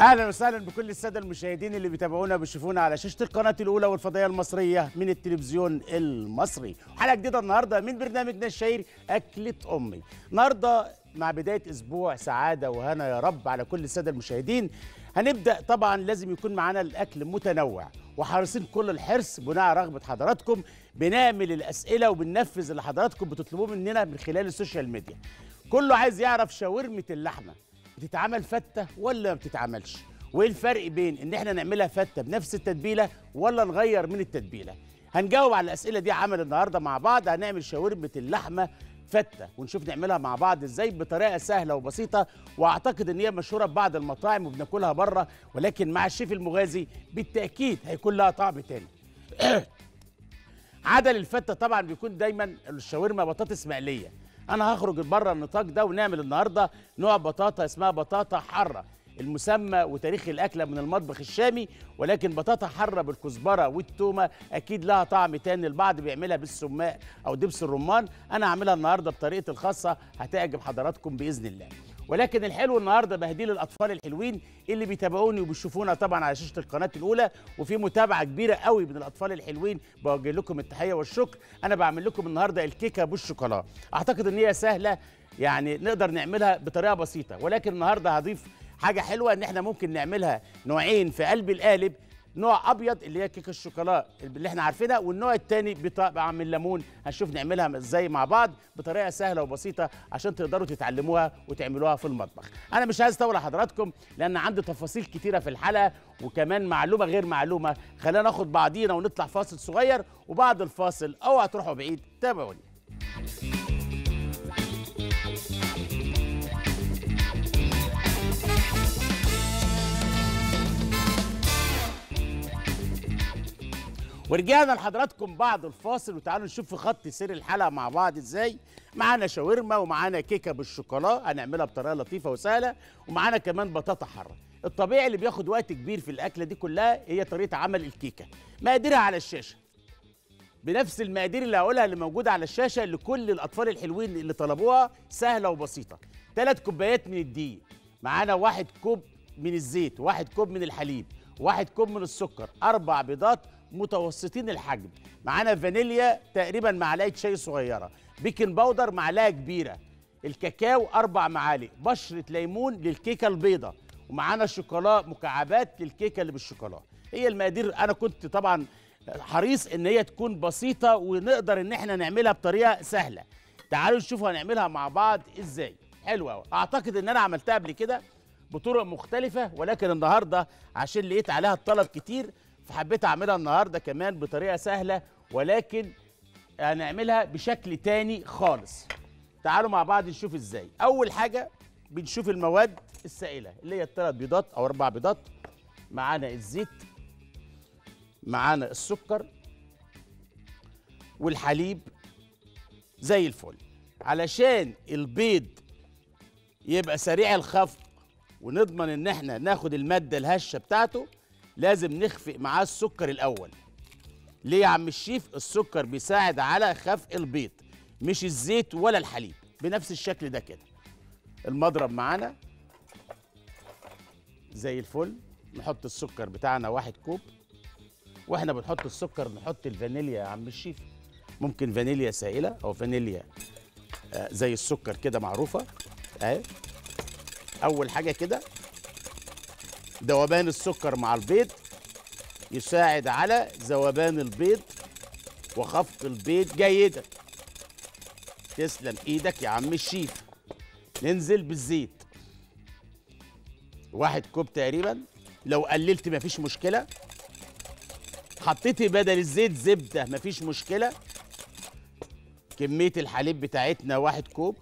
اهلا وسهلا بكل الساده المشاهدين اللي بيتابعونا وبيشوفونا على شاشه القناه الاولى والفضائيه المصريه من التلفزيون المصري حلقه جديده النهارده من برنامجنا الشهير اكله امي النهارده مع بدايه اسبوع سعاده وهنا يا رب على كل الساده المشاهدين هنبدا طبعا لازم يكون معانا الاكل متنوع وحريصين كل الحرص بناء على رغبه حضراتكم بنعمل الاسئله وبننفذ اللي حضراتكم بتطلبوه مننا من خلال السوشيال ميديا كله عايز يعرف شاورمه اللحمه بتتعمل فته ولا ما بتتعملش وايه الفرق بين ان احنا نعملها فته بنفس التتبيله ولا نغير من التتبيله هنجاوب على الاسئله دي عمل النهارده مع بعض هنعمل شاورمه اللحمه فته ونشوف نعملها مع بعض ازاي بطريقه سهله وبسيطه واعتقد ان هي مشهوره ببعض المطاعم وبناكلها بره ولكن مع الشيف المغازي بالتاكيد هيكون لها طعم تاني عدل الفته طبعا بيكون دايما الشاورما بطاطس مقليه انا هخرج بره النطاق ده ونعمل النهارده نوع بطاطا اسمها بطاطا حاره المسمى وتاريخ الاكله من المطبخ الشامي ولكن بطاطا حاره بالكزبره والتومه اكيد لها طعم تاني البعض بيعملها بالسماق او دبس الرمان انا هعملها النهارده بطريقتي الخاصه هتعجب حضراتكم باذن الله ولكن الحلو النهارده بهديه للاطفال الحلوين اللي بيتابعوني وبيشوفونا طبعا على شاشه القناه الاولى وفي متابعه كبيره قوي من الاطفال الحلوين بوجه لكم التحيه والشكر انا بعمل لكم النهارده الكيكه بالشوكولا اعتقد ان هي سهله يعني نقدر نعملها بطريقه بسيطه ولكن النهارده هضيف حاجه حلوه ان احنا ممكن نعملها نوعين في قلب القالب نوع ابيض اللي هي كيكه الشوكولا اللي احنا عارفينها والنوع الثاني بطبع من الليمون هنشوف نعملها ازاي مع بعض بطريقه سهله وبسيطه عشان تقدروا تتعلموها وتعملوها في المطبخ انا مش عايز اطول على حضراتكم لان عندي تفاصيل كتيره في الحلقه وكمان معلومه غير معلومه خلينا ناخد بعضينا ونطلع فاصل صغير وبعد الفاصل اوعى تروحوا بعيد تابعوني ورجعنا لحضراتكم بعد الفاصل وتعالوا نشوف في خط سير الحلقه مع بعض ازاي معانا شاورما ومعانا كيكه بالشوكولا هنعملها بطريقه لطيفه وسهله ومعانا كمان بطاطا حاره الطبيعي اللي بياخد وقت كبير في الاكله دي كلها هي طريقه عمل الكيكه مقاديرها على الشاشه بنفس المقادير اللي هقولها اللي موجوده على الشاشه لكل الاطفال الحلوين اللي طلبوها سهله وبسيطه ثلاث كوبايات من الدقيق معانا واحد كوب من الزيت واحد كوب من الحليب واحد كوب من السكر اربع بيضات متوسطين الحجم معانا فانيليا تقريبا معلقه شاي صغيره بيكنج باودر معلقه كبيره الكاكاو اربع معالق بشره ليمون للكيكه البيضه ومعانا شوكولا مكعبات للكيكه اللي بالشوكولا هي المقادير انا كنت طبعا حريص ان هي تكون بسيطه ونقدر ان احنا نعملها بطريقه سهله تعالوا نشوف هنعملها مع بعض ازاي حلوه قوي اعتقد ان انا عملتها قبل كده بطرق مختلفه ولكن النهارده عشان لقيت عليها الطلب كتير فحبيت اعملها النهارده كمان بطريقه سهله ولكن هنعملها بشكل تاني خالص تعالوا مع بعض نشوف ازاي اول حاجه بنشوف المواد السائله اللي هي الثلاث بيضات او اربع بيضات معانا الزيت معانا السكر والحليب زي الفل علشان البيض يبقى سريع الخفق ونضمن ان احنا ناخد الماده الهشه بتاعته لازم نخفق معاه السكر الاول ليه يا عم الشيف السكر بيساعد على خفق البيض مش الزيت ولا الحليب بنفس الشكل ده كده المضرب معانا زي الفل نحط السكر بتاعنا واحد كوب واحنا بنحط السكر نحط الفانيليا يا عم الشيف ممكن فانيليا سائله او فانيليا آه زي السكر كده معروفه اهي اول حاجه كده ذوبان السكر مع البيض يساعد على ذوبان البيض وخفق البيض جيدا تسلم ايدك يا عم الشيف ننزل بالزيت واحد كوب تقريبا لو قللت مفيش مشكله حطيت بدل الزيت زبده مفيش مشكله كميه الحليب بتاعتنا واحد كوب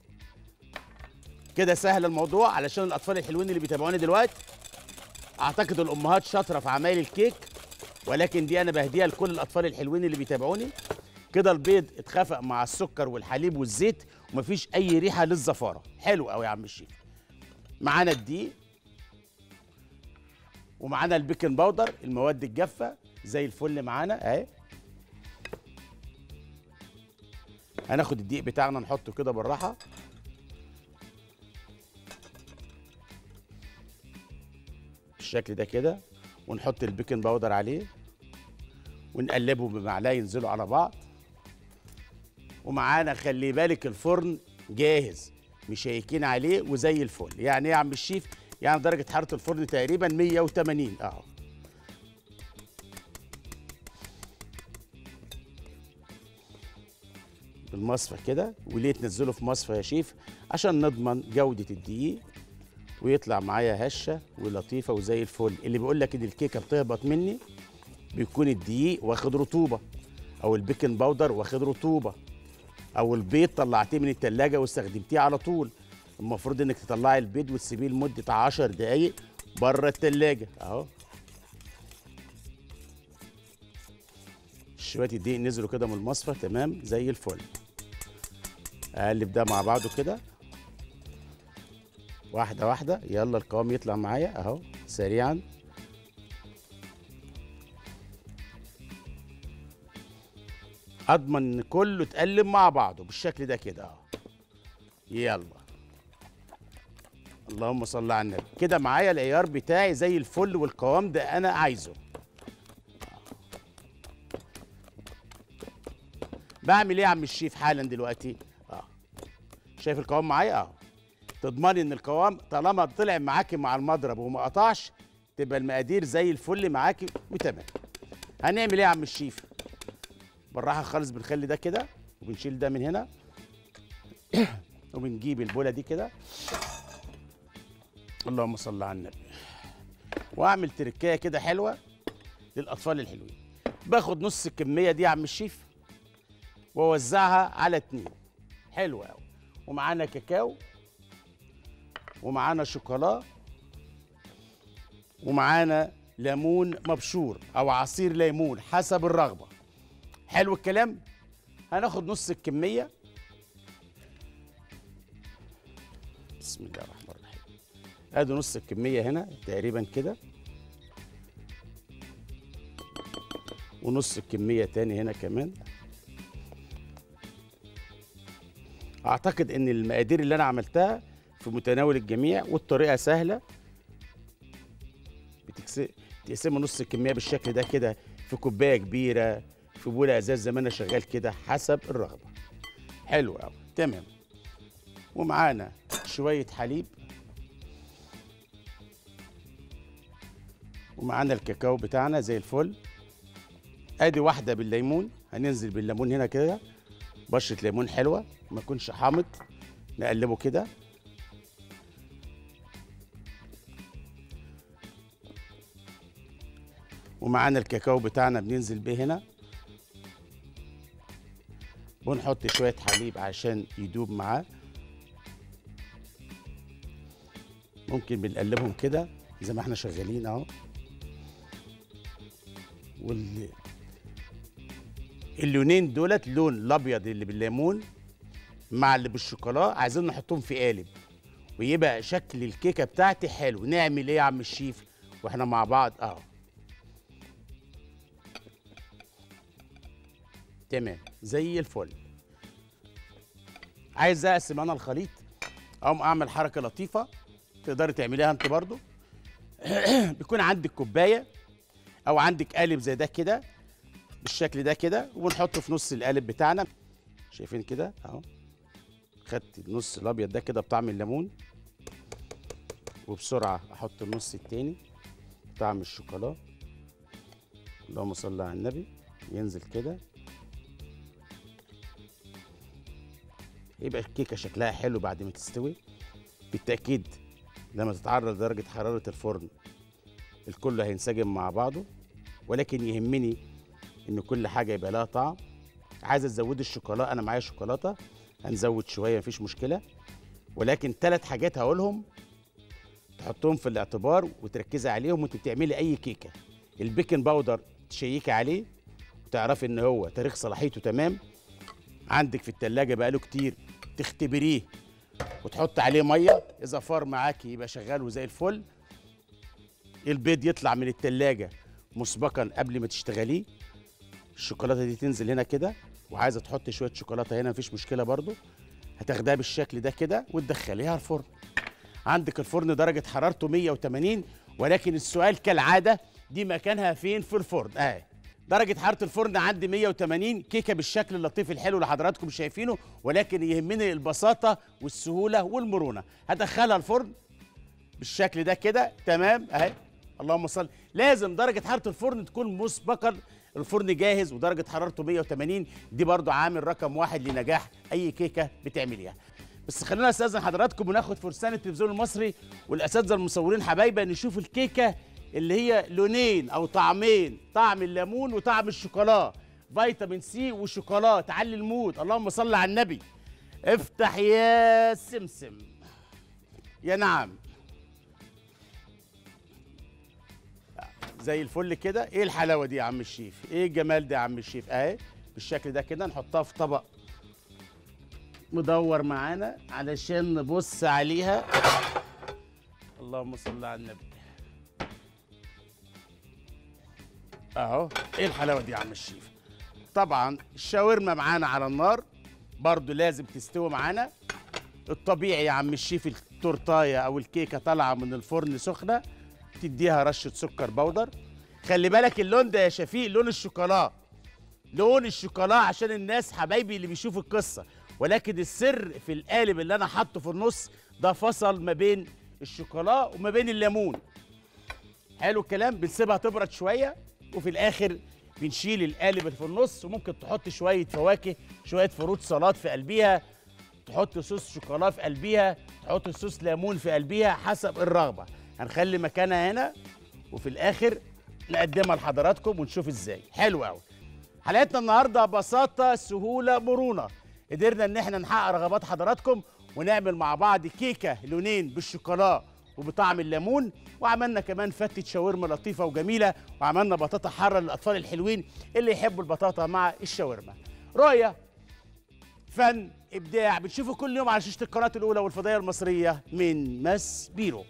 كده سهل الموضوع علشان الاطفال الحلوين اللي بيتابعوني دلوقتي اعتقد الامهات شاطره في عمايل الكيك ولكن دي انا بهديها لكل الاطفال الحلوين اللي بيتابعوني كده البيض اتخفق مع السكر والحليب والزيت ومفيش اي ريحه للزفاره حلو قوي يا عم الشيف معانا الدقيق ومعانا البيكنج باودر المواد الجافه زي الفل معانا اهي هناخد الدقيق بتاعنا نحطه كده بالراحه بالشكل ده كده ونحط البيكنج باودر عليه ونقلبه بمعلقه ينزلوا على بعض ومعانا خلي بالك الفرن جاهز مشيكين عليه وزي الفل يعني ايه يا عم الشيف يعني درجه حراره الفرن تقريبا 180 اهو بالمصفى كده وليه تنزله في مصفى يا شيف عشان نضمن جوده الدقيق ويطلع معايا هشه ولطيفه وزي الفل اللي بيقول لك ان الكيكه بتهبط مني بيكون الدقيق واخد رطوبه او البيكنج باودر واخد رطوبه او البيض طلعتيه من التلاجة واستخدمتيه على طول المفروض انك تطلعي البيض وتسيبيه لمده 10 دقايق بره التلاجة اهو شويه الدقيق نزلوا كده من المصفى تمام زي الفل اقلب ده مع بعضه كده واحده واحده يلا القوام يطلع معايا اهو سريعا اضمن ان كله اتقلب مع بعضه بالشكل ده كده اهو يلا اللهم صل على النبي كده معايا العيار بتاعي زي الفل والقوام ده انا عايزه بعمل ايه يا عم الشيف حالا دلوقتي اه شايف القوام معايا اه تضمني ان القوام طالما طلع معاكي مع المضرب وما قطعش تبقى المقادير زي الفل معاكي وتمام هنعمل ايه يا عم الشيف بالراحه خالص بنخلي ده كده وبنشيل ده من هنا وبنجيب البوله دي كده اللهم صل على النبي واعمل تركايه كده حلوه للاطفال الحلوين باخد نص الكميه دي يا عم الشيف واوزعها على اتنين حلوه قوي ومعانا كاكاو ومعانا شوكولا ومعانا ليمون مبشور او عصير ليمون حسب الرغبه حلو الكلام هناخد نص الكميه بسم الله الرحمن الرحيم ادي نص الكميه هنا تقريبا كده ونص الكميه تاني هنا كمان اعتقد ان المقادير اللي انا عملتها في متناول الجميع والطريقه سهله بتكسر تقسموا نص الكميه بالشكل ده كده في كوبايه كبيره في بوله ازاز زي ما انا شغال كده حسب الرغبه حلو قوي تمام ومعانا شويه حليب ومعانا الكاكاو بتاعنا زي الفل ادي واحده بالليمون هننزل بالليمون هنا كده بشره ليمون حلوه ما يكونش حامض نقلبه كده ومعانا الكاكاو بتاعنا بننزل بيه هنا ونحط شويه حليب عشان يدوب معاه ممكن بنقلبهم كده زي ما احنا شغالين اهو وال اللونين دولت لون الابيض اللي بالليمون مع اللي بالشوكولا عايزين نحطهم في قالب ويبقى شكل الكيكه بتاعتي حلو نعمل ايه يا عم الشيف واحنا مع بعض اهو تمام زي الفل عايز اقسم انا الخليط اقوم اعمل حركه لطيفه تقدري تعمليها انت برضو بيكون عندك كوبايه او عندك قالب زي ده كده بالشكل ده كده ونحطه في نص القالب بتاعنا شايفين كده اهو خدت النص الابيض ده كده بطعم الليمون وبسرعه احط النص التاني بطعم الشوكولا اللهم صل على النبي ينزل كده يبقى الكيكه شكلها حلو بعد ما تستوي بالتاكيد لما تتعرض لدرجه حراره الفرن الكل هينسجم مع بعضه ولكن يهمني ان كل حاجه يبقى لها طعم عايزه تزودي الشوكولاته انا معايا شوكولاته هنزود شويه مفيش مشكله ولكن ثلاث حاجات هقولهم تحطهم في الاعتبار وتركزي عليهم وانت بتعملي اي كيكه البيكنج باودر تشيكي عليه وتعرفي ان هو تاريخ صلاحيته تمام عندك في التلاجة بقاله كتير تختبريه وتحط عليه ميه اذا فار معاكي يبقى شغال وزي الفل البيض يطلع من التلاجة مسبقا قبل ما تشتغليه الشوكولاته دي تنزل هنا كده وعايزه تحط شويه شوكولاته هنا مفيش مشكله برضو هتاخديها بالشكل ده كده وتدخليها الفرن عندك الفرن درجه حرارته 180 ولكن السؤال كالعاده دي مكانها فين في الفرن اهي درجة حرارة الفرن عندي 180 كيكة بالشكل اللطيف الحلو اللي حضراتكم شايفينه ولكن يهمني البساطة والسهولة والمرونة هدخلها الفرن بالشكل ده كده تمام اهي اللهم صل لازم درجة حرارة الفرن تكون مسبقا الفرن جاهز ودرجة حرارته 180 دي برضو عامل رقم واحد لنجاح أي كيكة بتعمليها بس خلونا استاذن حضراتكم وناخد فرسان التلفزيون المصري والاساتذه المصورين حبايبه نشوف الكيكه اللي هي لونين او طعمين طعم الليمون وطعم الشوكولا فيتامين سي وشوكولا تعلي المود اللهم صل على النبي افتح يا سمسم يا نعم زي الفل كده ايه الحلاوه دي يا عم الشيف ايه الجمال ده يا عم الشيف اهي بالشكل ده كده نحطها في طبق مدور معانا علشان نبص عليها اللهم صل على النبي اهو ايه الحلاوه دي يا عم الشيف طبعا الشاورما معانا على النار برضو لازم تستوي معانا الطبيعي يا عم الشيف التورتايه او الكيكه طالعه من الفرن سخنه تديها رشه سكر بودر خلي بالك اللون ده يا شفيق لون الشوكولا لون الشوكولا عشان الناس حبايبي اللي بيشوفوا القصه ولكن السر في القالب اللي انا حاطه في النص ده فصل ما بين الشوكولا وما بين الليمون حلو الكلام بنسيبها تبرد شويه وفي الاخر بنشيل القالب اللي في النص وممكن تحط شويه فواكه شويه فروت سلطات في قلبيها تحط صوص شوكولا في قلبيها تحط صوص ليمون في قلبيها حسب الرغبه هنخلي مكانها هنا وفي الاخر نقدمها لحضراتكم ونشوف ازاي حلو قوي حلقتنا النهارده بساطه سهوله مرونه قدرنا ان احنا نحقق رغبات حضراتكم ونعمل مع بعض كيكه لونين بالشوكولا وبطعم الليمون وعملنا كمان فتة شاورما لطيفة وجميلة وعملنا بطاطا حارة للأطفال الحلوين اللي يحبوا البطاطا مع الشاورما رؤية فن إبداع بتشوفوا كل يوم على شاشة القناة الأولى والفضائية المصرية من ماس بيرو